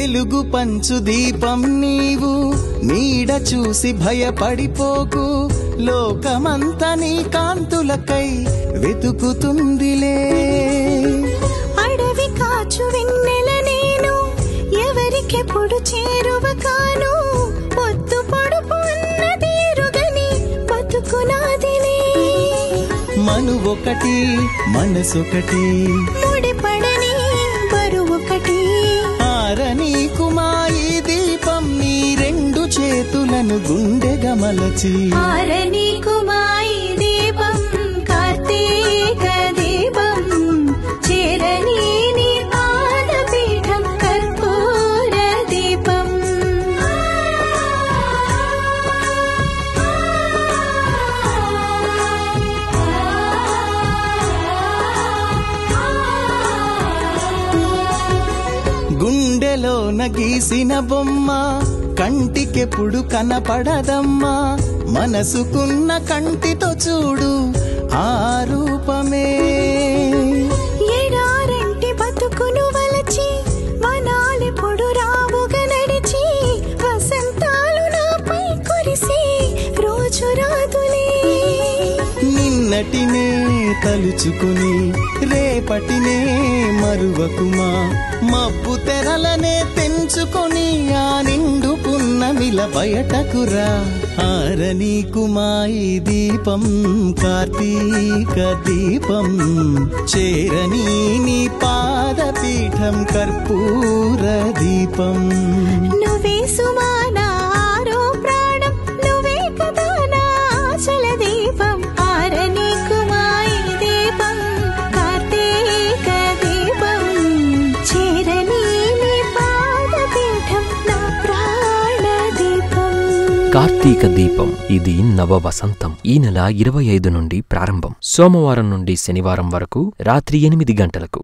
వెలుగు పంచు దీపం నీవు నీడ చూసి భయపడిపోకు లోకమంతా నీ కాంతులకై వెతుకుతుందిలే అడవి కాచు వెన్నెల నేను ఎవరికెప్పుడు చేరువ కాను పొత్తు పొడుపు అన్న తీరుగని బతుకునాదిలే మను ఒకటి మనసొకటి ముడిపడని బరువొకటి ఆరని కుమాయి దీపం నీ రెండు చేతులను గుండెగా మలచి ఆరని కుమాయి దీపం కార్తీక దీపం చేరని నీ పాదపీఠం కర్పూర దీపం గుండెలో నగీసిన బొమ్మ కంటికెప్పుడు కనపడదమ్మా మనసుకున్న కంటితో చూడు ఆ రూపమే ఎడారంటి బతుకును వలచి వనాలెప్పుడు రావుగా నడిచి వసంతాలు నాపై కురిసి రోజు రాదులే నిన్నటినే తలుచుకుని రేపటినే మరువకుమా మబ్బు తెరలనే తెంచుకొని ఆ నిండు పున్నమిల బయటకురా ఆరని కుమాయి దీపం కార్తీక దీపం చేరని నీ పాదపీఠం కర్పూర దీపం నువ్వే సుమా నా ఆరో ప్రాణం నువ్వే కదా నా ఆశల దీపం ఆరని కుమాయి దీపం కార్తీక దీపం చేరని నీ పాదపీఠం నా ప్రాణ దీపం కార్తీక దీపం ఇది నవ వసంతం ఈ నెల ఇరవై ఐదు నుండి ప్రారంభం సోమవారం నుండి శనివారం వరకు రాత్రి ఎనిమిది గంటలకు